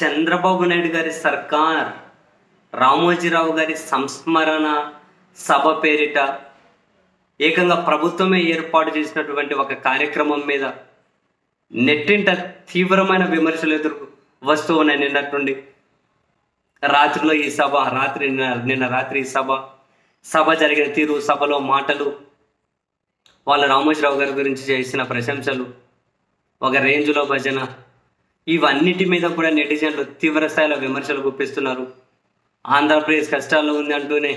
చంద్రబాబు నాయుడు గారి సర్కార్ రామోజీరావు గారి సంస్మరణ సభ పేరిట ఏకంగా ప్రభుత్వమే ఏర్పాటు చేసినటువంటి ఒక కార్యక్రమం మీద నెట్టింట తీవ్రమైన విమర్శలు ఎదురు వస్తూ ఉన్నాయి నిన్నట్టుండి రాత్రిలో ఈ సభ రాత్రి నిన్న నిన్న రాత్రి ఈ సభ సభ జరిగిన తీరు సభలో మాటలు వాళ్ళ రామోజీరావు గారి గురించి చేసిన ప్రశంసలు ఒక రేంజ్లో భజన ఇవన్నిటి మీద కూడా నెటిజన్లు తీవ్ర స్థాయిలో విమర్శలు గుప్పిస్తున్నారు ఆంధ్రప్రదేశ్ కష్టాల్లో ఉంది అంటూనే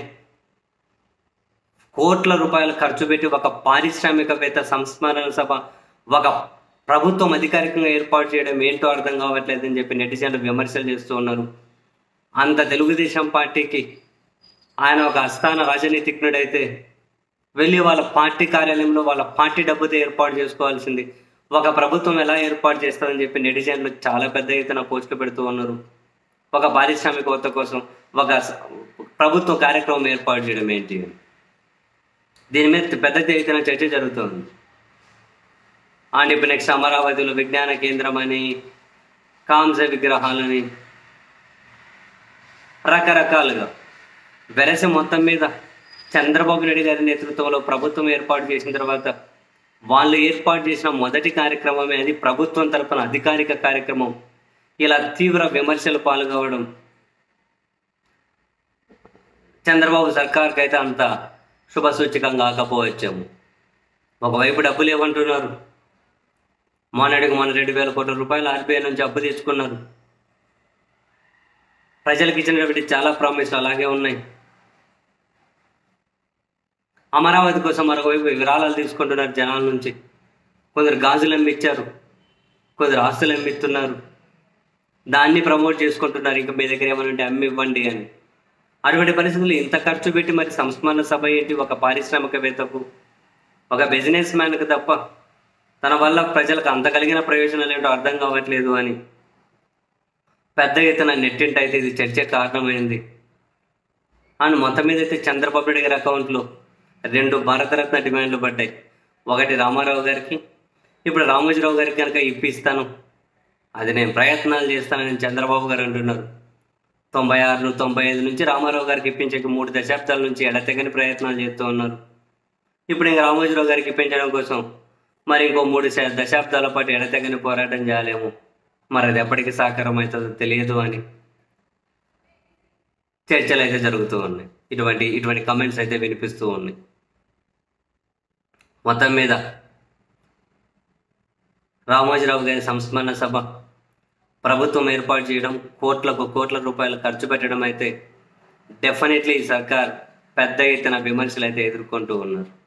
కోట్ల రూపాయలు ఖర్చు పెట్టి ఒక పారిశ్రామికవేత్త సంస్మరణ సభ ఒక ప్రభుత్వం అధికారికంగా ఏర్పాటు చేయడం ఏంటో అర్థం కావట్లేదని చెప్పి నెటిజన్లు విమర్శలు చేస్తూ ఉన్నారు అంత తెలుగుదేశం పార్టీకి ఆయన ఒక అస్థాన రాజనీతిజ్ఞుడైతే వెళ్ళి వాళ్ళ పార్టీ కార్యాలయంలో వాళ్ళ పార్టీ డబ్బుతో ఏర్పాటు చేసుకోవాల్సింది ఒక ప్రభుత్వం ఎలా ఏర్పాటు చేస్తుందని చెప్పి నెటిజన్లు చాలా పెద్ద ఎత్తున పోస్టులు పెడుతూ ఉన్నారు ఒక పారిశ్రామికవేత్త కోసం ఒక స- ప్రభుత్వ కార్యక్రమం ఏర్పాటు చేయడం ఏంటి దీని మీద పెద్ద ఎత్తున చర్చ జరుగుతుంది అండ్ ఇప్పుడు నెక్స్ట్ అమరావతిలో విజ్ఞాన కేంద్రం అని కాంస విగ్రహాలని రకరకాలుగా వెరసి మొత్తం మీద చంద్రబాబు నాయుడు గారి నేతృత్వంలో ప్రభుత్వం ఏర్పాటు చేసిన తర్వాత వాళ్ళు ఏర్పాటు చేసిన మొదటి కార్యక్రమమే అది ప్రభుత్వం తరపున అధికారిక కార్యక్రమం ఇలా తీవ్ర విమర్శలు పాల్గొవడం చంద్రబాబు సర్కార్కి అయితే అంత శుభసూచకం కాకపోవచ్చాము ఒకవైపు డబ్బులు ఇవ్వంటున్నారు మొన్నటికి మొన్న రెండు వేల కోట్ల రూపాయలు ఆర్బీఐ నుంచి అప్పు తెచ్చుకున్నారు ప్రజలకు ఇచ్చినటువంటి చాలా ప్రామిస్లు అలాగే ఉన్నాయి అమరావతి కోసం మరొకవైపు విరాళాలు తీసుకుంటున్నారు జనాల నుంచి కొందరు గాజులు అమ్మిచ్చారు కొందరు ఆస్తులు అమ్మిస్తున్నారు దాన్ని ప్రమోట్ చేసుకుంటున్నారు ఇంకా మీ దగ్గర ఏమైనా ఉంటే అమ్మి ఇవ్వండి అని అటువంటి పరిస్థితులు ఇంత ఖర్చు పెట్టి మరి సంస్మరణ సభ ఏంటి ఒక పారిశ్రామికవేత్తకు ఒక బిజినెస్ మ్యాన్కి తప్ప తన వల్ల ప్రజలకు అంత కలిగిన ప్రయోజనాలు ఏంటో అర్థం కావట్లేదు అని పెద్ద ఎత్తున నెట్టింట అయితే ఇది చర్చ కారణమైంది అండ్ మొత్తం మీద అయితే చంద్రబాబు నాయుడు గారి అకౌంట్లో రెండు భారతరత్న డిమాండ్లు పడ్డాయి ఒకటి రామారావు గారికి ఇప్పుడు రామోజీరావు గారికి కనుక ఇప్పిస్తాను అది నేను ప్రయత్నాలు చేస్తానని చంద్రబాబు గారు అంటున్నారు తొంభై ఆరు తొంభై ఐదు నుంచి రామారావు గారికి ఇప్పించే మూడు దశాబ్దాల నుంచి ఎడతెగని ప్రయత్నాలు చేస్తూ ఉన్నారు ఇప్పుడు ఇంకా రామోజీరావు గారికి ఇప్పించడం కోసం మరి ఇంకో మూడు శ- దశాబ్దాల పాటు ఎడతెగని పోరాటం చేయాలేమో మరి అది ఎప్పటికి సాకారం అవుతుందో తెలియదు అని చర్చలు అయితే జరుగుతూ ఉన్నాయి ఇటువంటి ఇటువంటి కమెంట్స్ అయితే వినిపిస్తూ ఉన్నాయి మొత్తం మీద రామోజీరావు గారి సంస్మరణ సభ ప్రభుత్వం ఏర్పాటు చేయడం కోట్లకు కోట్ల రూపాయలు ఖర్చు పెట్టడం అయితే డెఫినెట్లీ ఈ సర్కార్ పెద్ద ఎత్తున విమర్శలు అయితే ఎదుర్కొంటూ ఉన్నారు